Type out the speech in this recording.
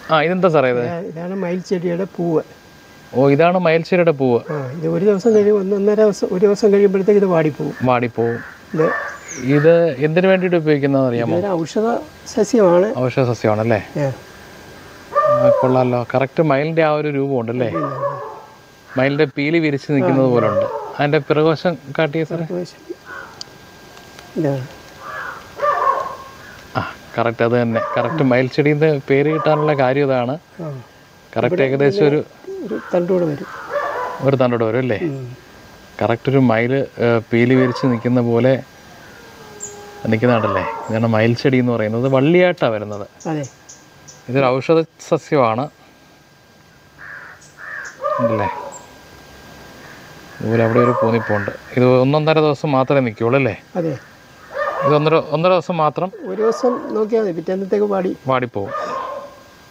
ആ ഇതെന്താ സാറേ ഇത് ഇതാ- ഇതാണ് മയിൽ ചെടിയുടെ പൂവ് ഓ ഇതാണ് മയിൽശ്ശേരിയുടെ പൂവ് ആ ഇത് ഒരു ദിവസം കഴിയും ഒന്ന് ഒന്നര ദിവസം ഒരു ദിവസം കഴിയുമ്പോഴത്തേക്ക് ഇത് വാടിപ്പോവും വാടിപ്പോവും ഇത് ഇത് എന്തിനു വേണ്ടിയിട്ട് ഉപയോഗിക്കുന്നതെന്ന് അറിയാമോ ഇതൊരു ഔഷധ സസ്യമാണ് ഔഷധ സസ്യമാണല്ലേ ഏ. ആ, കൊള്ളാലോ കറക്റ്റ് മയിലിൻ്റെ ആ ഒരു രൂപമുണ്ടല്ലേ മയിലിൻ്റെ പീലി വിരിച്ച് നിൽക്കുന്നത് പോലെ ഉണ്ട് അതിൻ്റെ പിറകോശം കാട്ടിയ സാറേ ഇതാണ് ആ കറക്റ്റ് അത് തന്നെ കറക്റ്റ് മയിൽ ചെടിന്ന് പേര് കിട്ടാനുള്ള കാര്യം ഇതാണ് ആ. കറക്റ്റ് ഏകദേശം ഒരു ഒരു തണ്ടൂടെ വരും ഒരു തണ്ടോട് വരും അല്ലേ കറക്റ്റ് ഒരു മയിൽ പീലി വിരിച്ച് നിൽക്കുന്ന പോലെ നിൽക്കുന്നുണ്ടല്ലേ ഇതാണ് മയിൽ ചെടി എന്ന് പറയുന്നത് വള്ളിയായിട്ടാണ് വരുന്നത് അതെ ഇതൊരു ഔഷധ സസ്യമാണ് ഉണ്ടല്ലേ ഇതുപോലെ അവിടെ ഒരു പൂനിപ്പുണ്ട് ഇത് ഒന്നൊന്നര ദിവസം മാത്രമേ നിൽക്കുള്ളൂ അല്ലേ അതെ ഇത് ഒന്നര ഒന്നര ദിവസം മാത്രം ഒരു ദിവസം നോക്കിയാൽ മതി പിറ്റേന്നത്തേക്ക് പാടി വാടിപ്പോവും